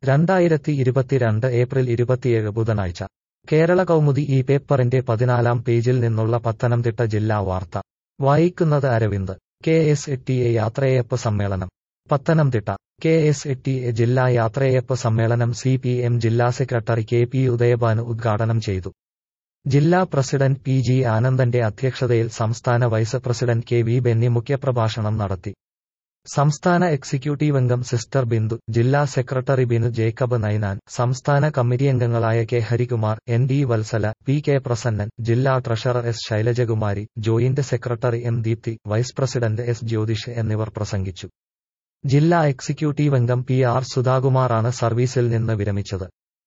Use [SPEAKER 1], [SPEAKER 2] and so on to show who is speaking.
[SPEAKER 1] രണ്ടായിരത്തി ഇരുപത്തിരണ്ട് ഏപ്രിൽ ഇരുപത്തിയേഴ് ബുധനാഴ്ച കേരള കൗമുദി ഈ പേപ്പറിന്റെ പതിനാലാം പേജിൽ നിന്നുള്ള പത്തനംതിട്ട ജില്ലാ വാർത്ത വായിക്കുന്നത് Aravind K S A T A യാത്രയയപ്പ് സമ്മേളനം Pathanamthitta K S A T A ജില്ലാ യാത്രയയപ്പ് സമ്മേളനം സി പി എം ജില്ലാ സെക്രട്ടറി കെ പി ഉദയഭാനു ഉദ്ഘാടനം ചെയ്തു ജില്ലാ പ്രസിഡന്റ് പി ജി ആനന്ദന്റെ അധ്യക്ഷതയിൽ സംസ്ഥാന vice president K V Benny മുഖ്യപ്രഭാഷണം നടത്തി സംസ്ഥാന എക്സിക്യൂട്ടീവ് അംഗം സിസ്റ്റർ ബിന്ദു ജില്ലാ സെക്രട്ടറി ബിനു ജേക്കബ് നൈനാൻ സംസ്ഥാന കമ്മിറ്റി അംഗങ്ങളായ K Harikumar N D Vatsala P K Prasannan ജില്ലാ treasurer S Shailajakumari joint secretary M Deepthi vice president S Jyothish എന്നിവർ പ്രസംഗിച്ചു ജില്ലാ എക്സിക്യൂട്ടീവ് അംഗം പി ആർ സുധാകുമാറാണ് സർവീസിൽ നിന്ന് വിരമിച്ചത്